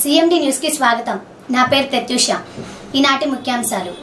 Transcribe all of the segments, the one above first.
CMD news కి స్వాగతం నా పేరు ప్రత్యూష ఈనాటి ముఖ్యాంశాలు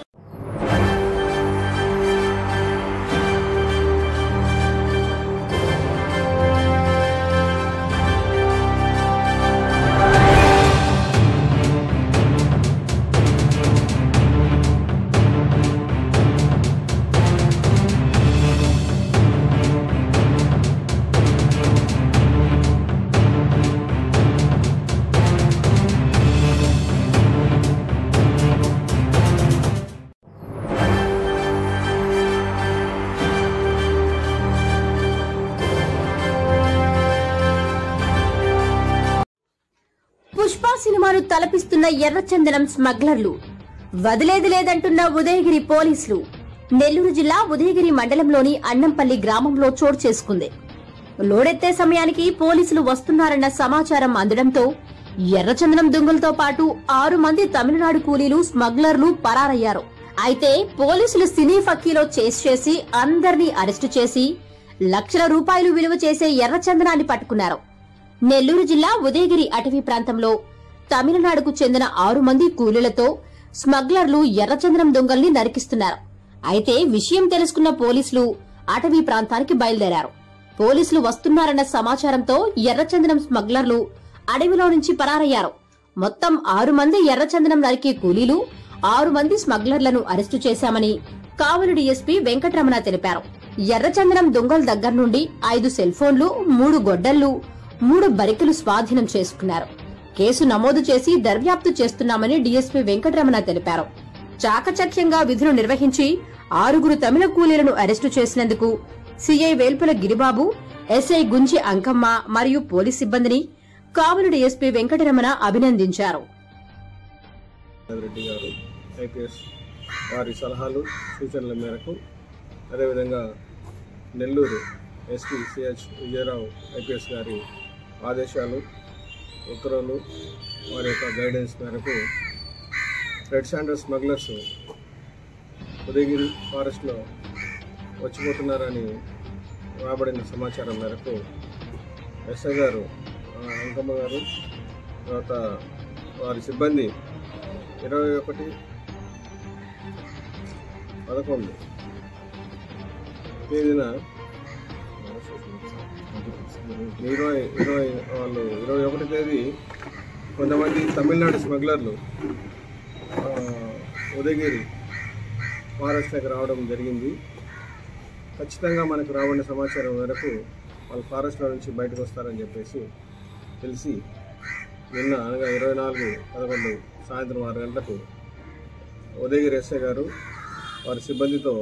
పుష్ప సినిమాను తలపిస్తున్న ఎర్రచందనం స్మగ్లర్లు వదిలేది లేదంటున్న ఉదయగిరి పోలీసులు నెల్లూరు జిల్లా ఉదయగిరి మండలంలోని అన్నంపల్లి గ్రామంలో చోటు చేసుకుంది లోడెత్తే సమయానికి పోలీసులు వస్తున్నారన్న సమాచారం అందడంతో ఎర్రచందనం దొంగలతో పాటు ఆరు మంది తమిళనాడు కూలీలు స్మగ్లర్లు పరారయ్యారు అయితే పోలీసులు సినీ ఫక్కీలో చేస్ చేసి అందర్నీ అరెస్టు చేసి లక్షల రూపాయలు విలువ చేసే ఎర్రచందనాన్ని పట్టుకున్నారు నెల్లూరు జిల్లా ఉదయగిరి అటవీ ప్రాంతంలో తమిళనాడుకు చెందిన ఆరు మంది కూలీలతో స్మగ్లర్లు ఎర్రచందనం దొంగల్ని నరికిస్తున్నారు అయితే విషయం తెలుసుకున్న పోలీసులు అటవీ ప్రాంతానికి బయలుదేరారు పోలీసులు వస్తున్నారన్న సమాచారంతో ఎర్రచందనం స్మగ్లర్లు అడవిలో నుంచి పరారయ్యారు మొత్తం ఆరు మంది ఎర్రచందనం నరికే కూలీలు ఆరు మంది స్మగ్లర్లను అరెస్టు చేశామని కావలి డీఎస్పీ వెంకటరమణ తెలిపారు ఎర్రచందనం దొంగల దగ్గర నుండి ఐదు సెల్ ఫోన్లు మూడు గొడ్డళ్లు మూడు బరికలు స్వాధీనం చేసుకున్నారు కేసు నమోదు చేసి దర్యాప్తు చేస్తున్నామని డీఎస్పీ వెంకటరమణ తెలిపారు చాకచక్యంగా విధులు నిర్వహించి ఆరుగురు తమిళ కూలీలను అరెస్టు చేసినందుకు సీఐ వేల్పుల గిరిబాబు ఎస్ఐ గుంజి అంకమ్మ మరియు పోలీస్ సిబ్బందిని కావలి డీఎస్పీ వెంకటరమణ అభినందించారు రెడ్డి గారు ఐపీఎస్ వారి సలహాలు సూచనల మేరకు అదేవిధంగా Nellore SP CH Vijayarao IPS గారి ఆదేశాలు ఉత్తర్వులు వారి యొక్క గైడెన్స్ మేరకు రెడ్ శాండర్ స్మగ్లర్స్ ఉదయగిరి ఫారెస్ట్లో వచ్చిపోతున్నారని రాబడిన సమాచారం మేరకు ఎస్ఐ గారు ఆ, అంకమ్మ గారు తర్వాత వారి సిబ్బంది ఇరవై ఒకటి పదకొండు తేదీన ఇరవై ఇరవై వాళ్ళు ఇరవై ఒకటి తేదీ కొంతమంది తమిళనాడు స్మగ్లర్లు ఆ, ఉదయగిరి ఫారెస్ట్లోకి రావడం జరిగింది ఖచ్చితంగా మనకు రాబడిన సమాచారం మేరకు వాళ్ళు ఫారెస్ట్లో నుంచి బయటకు వస్తారని చెప్పేసి తెలిసి నిన్న అనగా ఇరవై నాలుగు పదకొండు సాయంత్రం ఆరు గంటలకు ఉదయగిరి ఎస్ఐ గారు వారి సిబ్బందితో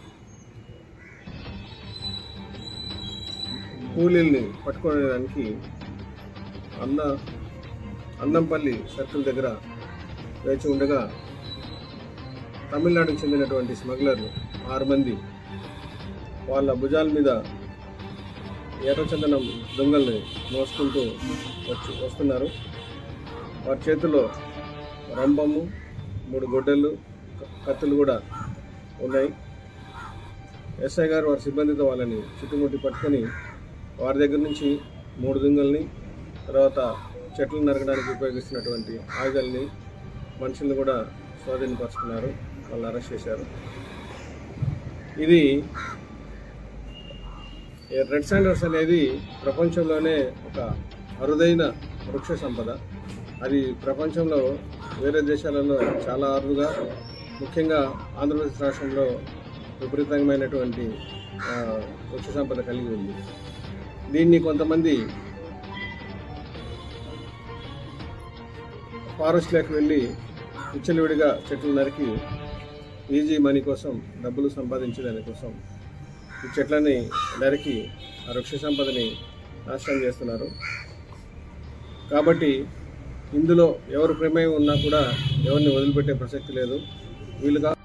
కూలీల్ని పట్టుకోవడానికి అన్న అన్నంపల్లి సర్కిల్ దగ్గర వేచి ఉండగా తమిళనాడుకు చెందినటువంటి స్మగ్లర్లు ఆరు మంది వాళ్ళ భుజాల మీద ఎర్రచందనం దొంగల్ని మోసుకుంటూ వచ్చి వస్తున్నారు వారి చేతిలో రంపము మూడు గొడ్డలు క- కత్తులు కూడా ఉన్నాయి ఎస్ఐ గారు వారి సిబ్బందితో వాళ్ళని చుట్టుముట్టి పట్టుకొని వారి దగ్గర నుంచి మూడు దుంగల్ని తర్వాత చెట్లు నరకడానికి ఉపయోగిస్తున్నటువంటి ఆయుధాలని మనుషుల్ని కూడా స్వాధీనపరుచుకున్నారు వాళ్ళు అరెస్ట్ చేశారు ఇది ఈ రెడ్ శాండర్స్ అనేది ప్రపంచంలోనే ఒక అరుదైన వృక్ష సంపద అది ప్రపంచంలో వేరే దేశాలలో చాలా అరుదుగా ముఖ్యంగా ఆంధ్రప్రదేశ్ రాష్ట్రంలో విపరీతమైనటువంటి ఆ, వృక్ష సంపద కలిగి ఉంది దీన్ని కొంతమంది ఫారెస్ట్లోకి వెళ్ళి విచ్చలవిడిగా చెట్లు నరికి ఈజీ మనీ కోసం డబ్బులు సంపాదించడానికి కోసం ఈ చెట్లని నరికి ఆ వృక్ష సంపదని నాశనం చేస్తున్నారు కాబట్టి ఇందులో ఎవరు ప్రమేయం ఉన్నా కూడా ఎవరిని వదిలిపెట్టే ప్రసక్తి లేదు వీళ్ళుగా